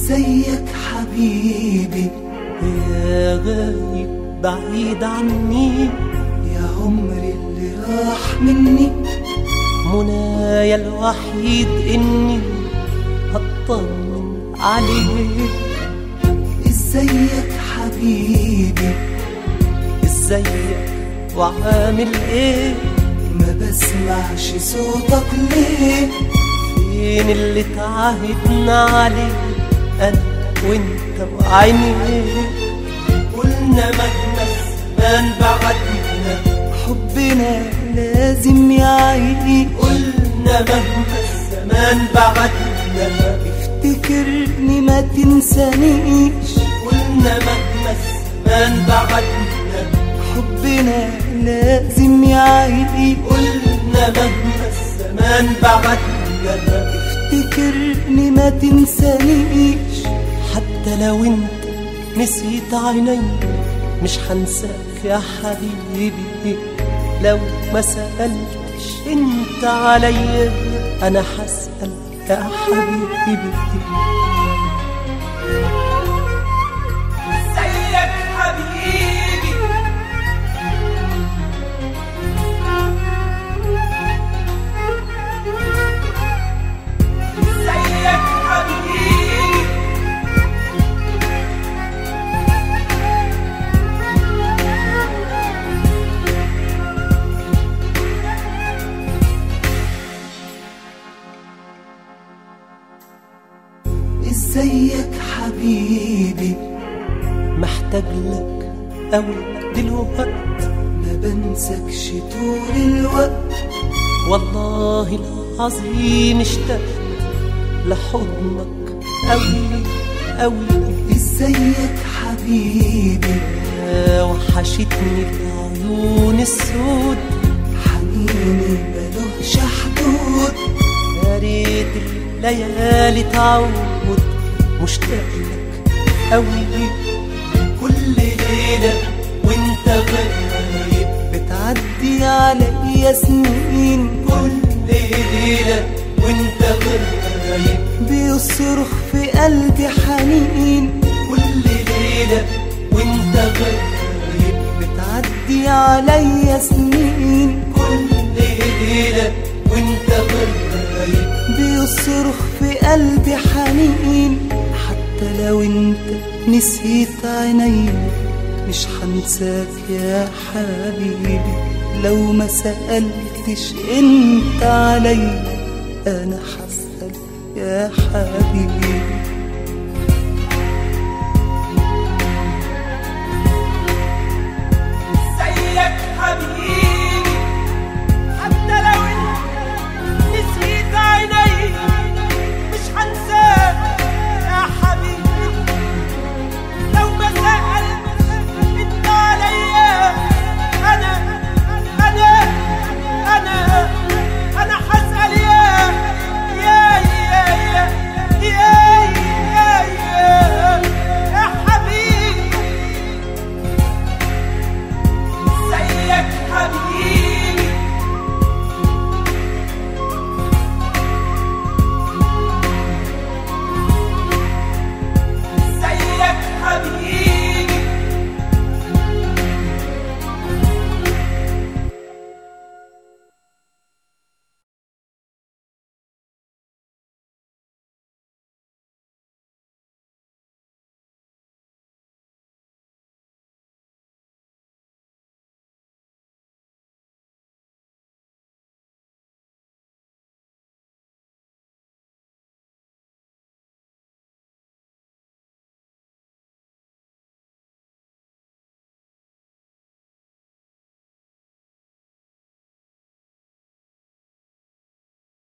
ازيك حبيبي يا غايب بعيد عني يا عمري اللي راح مني منايا الوحيد اني اطمن عليك ازيك حبيبي ازيك وعامل ايه ما بسمعش صوتك ليه فين اللي تعاهدنا عليه انا وانت وعينيك قلنا مهما الزمان بعدنا حبنا لازم يعيش قلنا مهما الزمان بعدنا افتكرني ما تنسانيش قلنا مهما الزمان بعدنا حبنا لازم يعيش قلنا مهما الزمان بعدنا افتكرني ما تنسانيش حتى لو انت نسيت عيني مش هنساك يا حبيبي لو ما سألتش انت عليا انا هسأل يا حبيبي ازيك حبيبي ازيك حبيبي ازيك حبيبي محتاج لك أوي دلوقت ما بنسكش طول الوقت والله العظيم اشتقت لحضنك أوي أوي ازيك حبيبي يا وحشتني العيون السود حنيني ملوش حدود يا ريت الليالي تعود مشتاق لك أوي كل ليلة وانت غايب بتعدي عليا سنين كل ليلة وانت غايب بيصرخ في قلبي حنين كل ليلة وانت غايب بتعدي عليا سنين كل ليلة وانت غايب بيصرخ في قلبي حنين حتى لو انت نسيت عينيا مش هنساك يا حبيبي لو ما سألتش انت عليا انا حسأل يا حبيبي